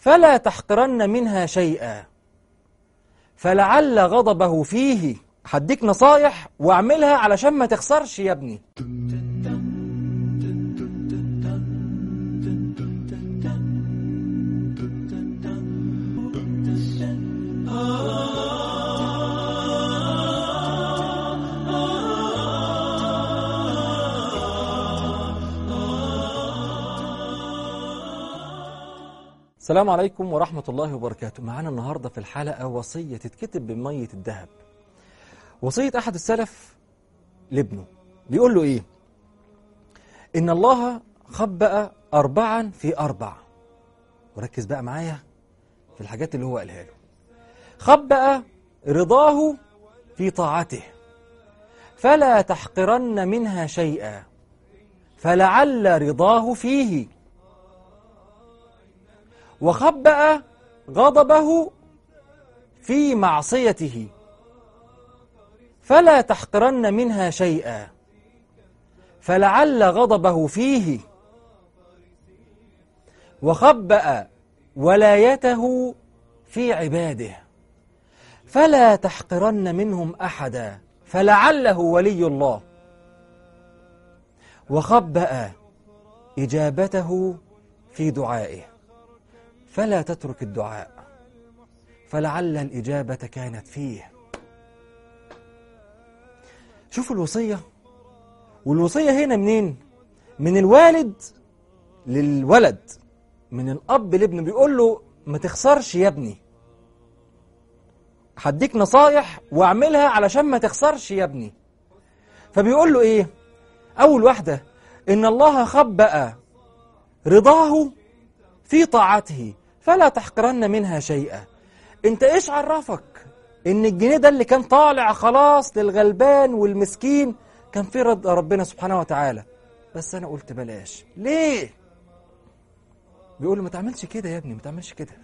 فلا تحقرن منها شيئا فلعل غضبه فيه هديك نصايح واعملها علشان ما تخسرش يا ابني السلام عليكم ورحمة الله وبركاته معانا النهاردة في الحلقة وصية تتكتب بمية الذهب وصية أحد السلف لابنه بيقول له إيه إن الله خبأ أربعا في أربع وركز بقى معايا في الحاجات اللي هو قالها له خبأ رضاه في طاعته فلا تحقرن منها شيئا فلعل رضاه فيه وخبأ غضبه في معصيته فلا تحقرن منها شيئا فلعل غضبه فيه وخبأ ولايته في عباده فلا تحقرن منهم أحدا فلعله ولي الله وخبأ إجابته في دعائه فلا تترك الدعاء فلعل الإجابة كانت فيه شوفوا الوصية والوصية هنا منين من الوالد للولد من الأب لابنه بيقول له ما تخسرش يا ابني هديك نصايح واعملها علشان ما تخسرش يا ابني فبيقول له ايه أول واحدة إن الله خبأ رضاه في طاعته فلا تحقرن منها شيئا انت ايش عرفك ان الجنيه ده اللي كان طالع خلاص للغلبان والمسكين كان في رضا ربنا سبحانه وتعالى بس انا قلت بلاش ليه بيقول له ما تعملش كده يا ابني ما تعملش كده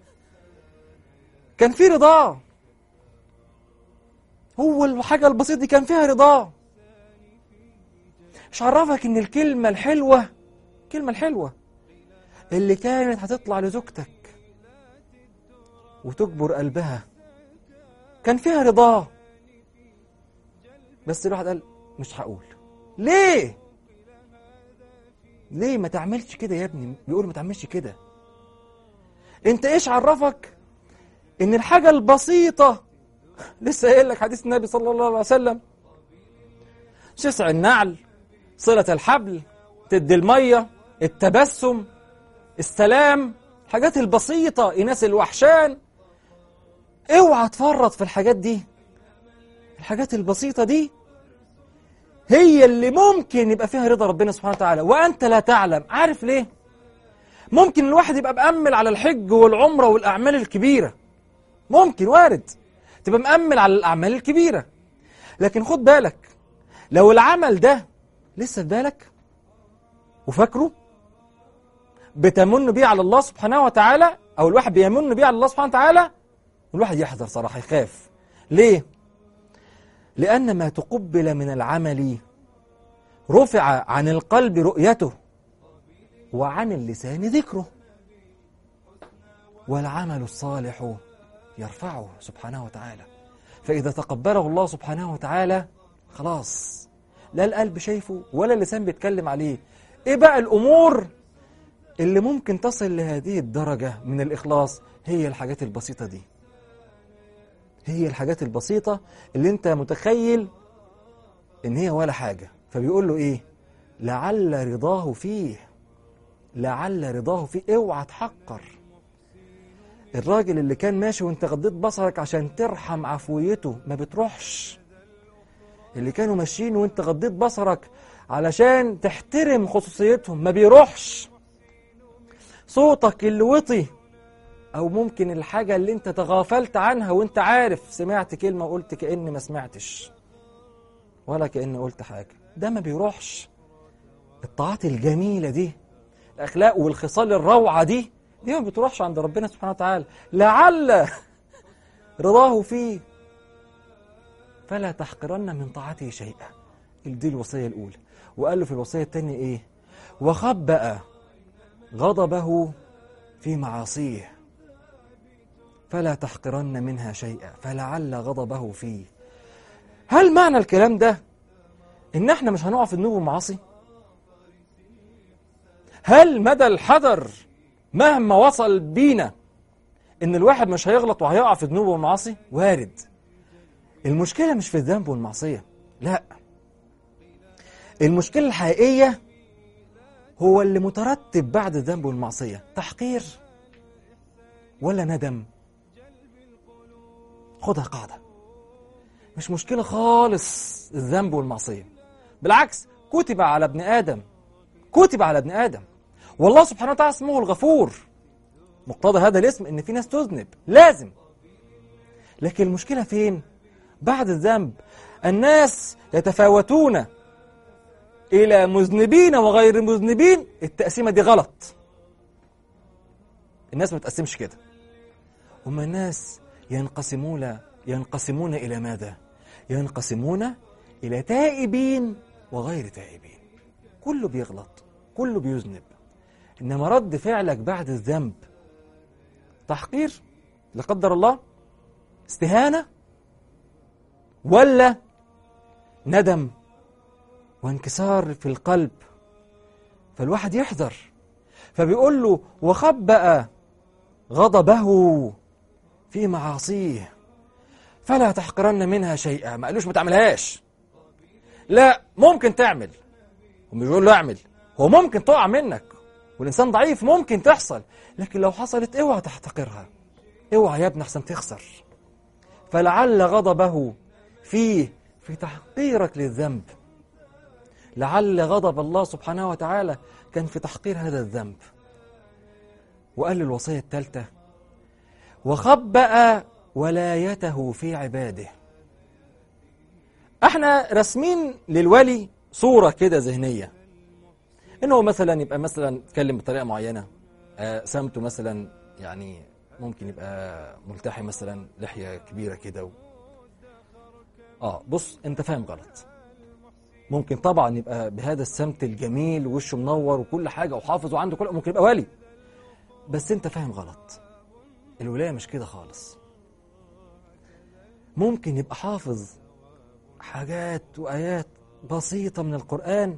كان في رضاه هو الحاجة البسيطة دي كان فيها رضاه مش عرفك ان الكلمة الحلوة الكلمة الحلوة اللي كانت هتطلع لزوجتك وتجبر قلبها كان فيها رضاه بس الواحد قال مش هقول ليه ليه ما تعملش كده يا ابني بيقول ما تعملش كده انت ايش عرفك ان الحاجة البسيطة لسه قايل لك حديث النبي صلى الله عليه وسلم شسع النعل صلة الحبل تدي المية التبسم السلام الحاجات البسيطة إناس الوحشان اوعى تفرط في الحاجات دي الحاجات البسيطة دي هي اللي ممكن يبقى فيها رضا ربنا سبحانه وتعالى وأنت لا تعلم عارف ليه ممكن الواحد يبقى مأمل على الحج والعمرة والأعمال الكبيرة ممكن وارد تبقى مأمل على الأعمال الكبيرة لكن خد بالك لو العمل ده لسه في بالك وفاكره بتمن بيه على الله سبحانه وتعالى او الواحد بيمن بيه على الله سبحانه وتعالى الواحد يحذر صراحه يخاف ليه لان ما تقبل من العمل رفع عن القلب رؤيته وعن اللسان ذكره والعمل الصالح يرفعه سبحانه وتعالى فاذا تقبله الله سبحانه وتعالى خلاص لا القلب شايفه ولا اللسان بيتكلم عليه ايه بقى الامور اللي ممكن تصل لهذه الدرجة من الإخلاص هي الحاجات البسيطة دي هي الحاجات البسيطة اللي انت متخيل ان هي ولا حاجة فبيقول له ايه لعل رضاه فيه لعل رضاه فيه اوعى تحقر الراجل اللي كان ماشي وانت غضيت بصرك عشان ترحم عفويته ما بتروحش اللي كانوا ماشيين وانت غضيت بصرك علشان تحترم خصوصيتهم ما بيروحش صوتك اللي وطي او ممكن الحاجة اللي انت تغافلت عنها وانت عارف سمعت كلمة وقلت كأني ما سمعتش ولا كأني قلت حاجة ده ما بيروحش الطاعات الجميلة دي الأخلاق والخصال الروعة دي دي ما بتروحش عند ربنا سبحانه وتعالى لعل رضاه فيه فلا تحقرن من طاعته شيئا دي الوصية الأولى وقال له في الوصية الثانية إيه وخبأ غضبه في معاصيه فلا تحقرن منها شيئا فلعل غضبه فيه هل معنى الكلام ده ان احنا مش هنقع في الذنوب والمعاصي هل مدى الحذر مهما وصل بينا ان الواحد مش هيغلط وهيقع في الذنوب والمعاصي وارد المشكلة مش في الذنب والمعصية لا المشكلة الحقيقية هو اللي مترتب بعد الذنب والمعصية تحقير ولا ندم خدها قاعدة مش مشكلة خالص الذنب والمعصية بالعكس كتب على ابن آدم كتب على ابن آدم والله سبحانه وتعالى اسمه الغفور مقتضى هذا الاسم ان في ناس تذنب لازم لكن المشكلة فين بعد الذنب الناس يتفاوتون إلى مذنبين وغير مذنبين التقسيمة دي غلط الناس ما تقسمش كده هم الناس ينقسمون ينقسمون إلى ماذا ينقسمون إلى تائبين وغير تائبين كله بيغلط كله بيذنب إنما رد فعلك بعد الذنب تحقير لا قدر الله استهانة ولا ندم وانكسار في القلب فالواحد يحذر فبيقول له وخبأ غضبه في معاصيه فلا تحقرن منها شيئا ما قالوش ما تعملهاش لا ممكن تعمل هم بيقول له اعمل هو ممكن تقع منك والإنسان ضعيف ممكن تحصل لكن لو حصلت اوعى تحتقرها اوعى يا ابني احسن تخسر فلعل غضبه فيه في تحقيرك للذنب لعل غضب الله سبحانه وتعالى كان في تحقير هذا الذنب وقال الوصية الثالثة وخبأ ولايته في عباده احنا رسمين للولي صورة كده ذهنية انه مثلا يبقى مثلا يتكلم بطريقة معينة آه سمته مثلا يعني ممكن يبقى ملتحي مثلا لحية كبيرة كده و... اه بص انت فاهم غلط ممكن طبعا يبقى بهذا السمت الجميل ووشه منور وكل حاجة وحافظ وعنده كل ممكن يبقى ولي بس انت فاهم غلط الولاية مش كده خالص ممكن يبقى حافظ حاجات وآيات بسيطة من القرآن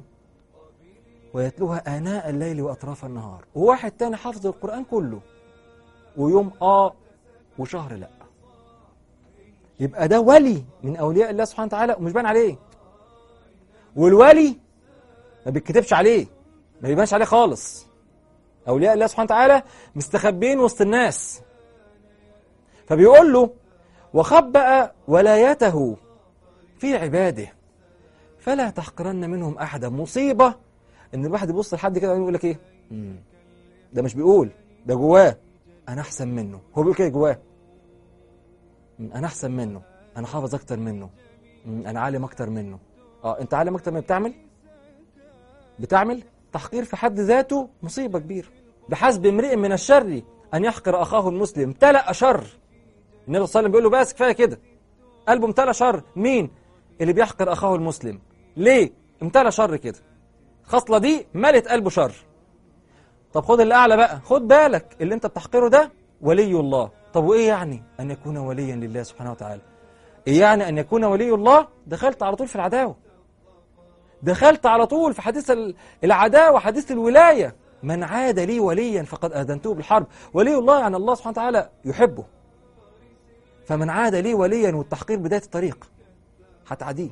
ويتلوها آناء الليل وأطراف النهار وواحد تاني حافظ القرآن كله ويوم آه وشهر لأ يبقى ده ولي من أولياء الله سبحانه وتعالى ومش باين عليه والولي ما بيتكتبش عليه ما بيبانش عليه خالص أولياء الله سبحانه وتعالى مستخبين وسط الناس فبيقول له وخبأ ولايته في عباده فلا تحقرن منهم أحدا مصيبة إن الواحد يبص لحد كده ويقول لك إيه مم. ده مش بيقول ده جواه أنا أحسن منه هو بيقول كده جواه مم. أنا أحسن منه أنا حافظ أكتر منه مم. أنا عالم أكتر منه أه أنت عالم أكتر منه بتعمل بتعمل تحقير في حد ذاته مصيبة كبيرة بحسب امرئ من الشر أن يحقر أخاه المسلم امتلأ شر النبي صلى الله عليه وسلم بيقول له بس كفاية كده قلبه امتلأ شر مين اللي بيحقر أخاه المسلم ليه امتلأ شر كده خصلة دي ملت قلبه شر طب خد اللي أعلى بقى خد بالك اللي انت بتحقره ده ولي الله طب وإيه يعني أن يكون وليا لله سبحانه وتعالى إيه يعني أن يكون ولي الله دخلت على طول في العداوة دخلت على طول في حديث العداوة حديث الولاية من عاد لي وليا فقد آذنته بالحرب ولي الله يعني الله سبحانه وتعالى يحبه فمن عاد لي وليا والتحقير بداية الطريق هتعديه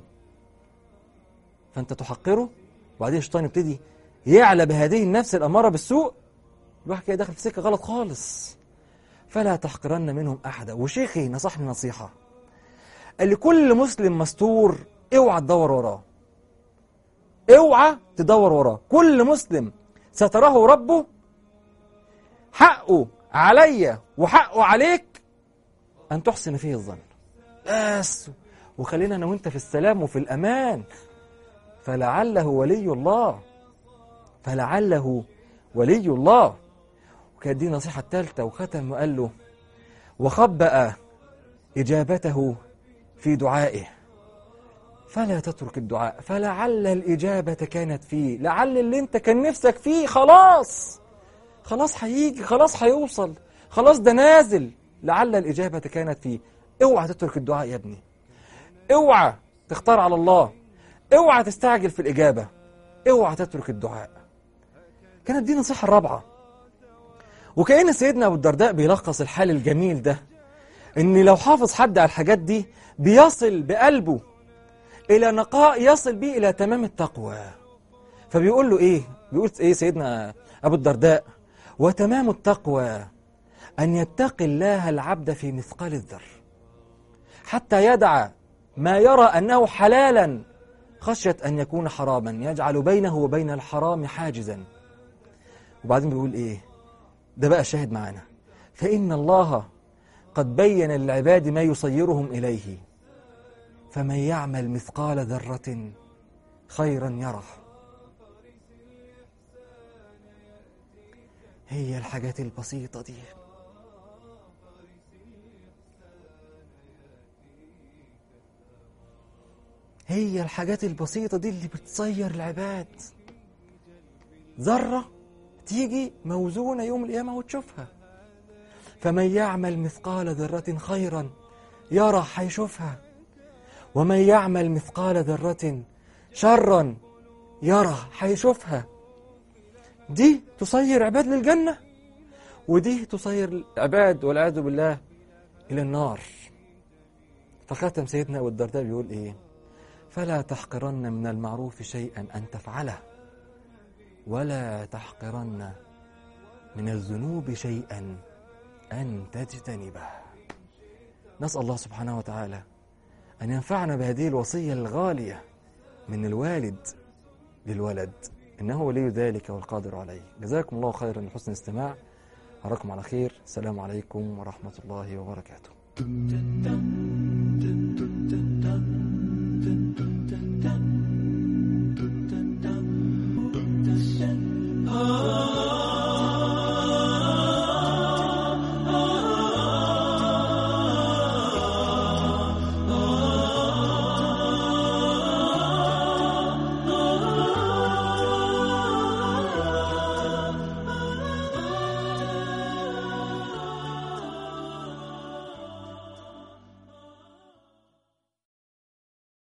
فأنت تحقره وبعدين الشيطان يبتدي يعلى بهذه النفس الأمارة بالسوء الواحد كده داخل في سكة غلط خالص فلا تحقرن منهم أحدا وشيخي نصحني نصيحة قال لي كل مسلم مستور اوعى تدور وراه اوعى تدور وراه كل مسلم ستراه ربه حقه عليا وحقه عليك أن تحسن فيه الظن بس وخلينا أنا وأنت في السلام وفي الأمان فلعله ولي الله فلعله ولي الله وكانت دي النصيحة الثالثة وختم وقال له وخبأ إجابته في دعائه فلا تترك الدعاء فلعل الإجابة كانت فيه لعل اللي انت كان نفسك فيه خلاص خلاص هيجي خلاص هيوصل خلاص ده نازل لعل الإجابة كانت فيه اوعى تترك الدعاء يا ابني اوعى تختار على الله اوعى تستعجل في الإجابة اوعى تترك الدعاء كانت دي النصيحة الرابعة وكأن سيدنا أبو الدرداء بيلخص الحال الجميل ده إن لو حافظ حد على الحاجات دي بيصل بقلبه إلى نقاء يصل به إلى تمام التقوى فبيقول له إيه بيقول إيه سيدنا أبو الدرداء وتمام التقوى أن يتقي الله العبد في مثقال الذر حتى يدع ما يرى أنه حلالا خشية أن يكون حراما يجعل بينه وبين الحرام حاجزا وبعدين بيقول إيه ده بقى شاهد معانا فإن الله قد بين للعباد ما يصيرهم إليه فمن يعمل مثقال ذرة خيرا يره هي الحاجات البسيطة دي هي الحاجات البسيطة دي اللي بتصير العباد ذرة تيجي موزونة يوم القيامة وتشوفها فمن يعمل مثقال ذرة خيرا يرى هيشوفها ومن يعمل مثقال ذرة شرا يرى هيشوفها دي تصير عباد للجنة ودي تصير العباد والعياذ بالله إلى النار فختم سيدنا أبو الدرداء بيقول إيه فلا تحقرن من المعروف شيئا أن تفعله ولا تحقرن من الذنوب شيئا أن تجتنبه نسأل الله سبحانه وتعالى أن ينفعنا بهذه الوصية الغالية من الوالد للولد إنه ولي ذلك والقادر عليه جزاكم الله خيرا لحسن الاستماع أراكم على خير السلام عليكم ورحمة الله وبركاته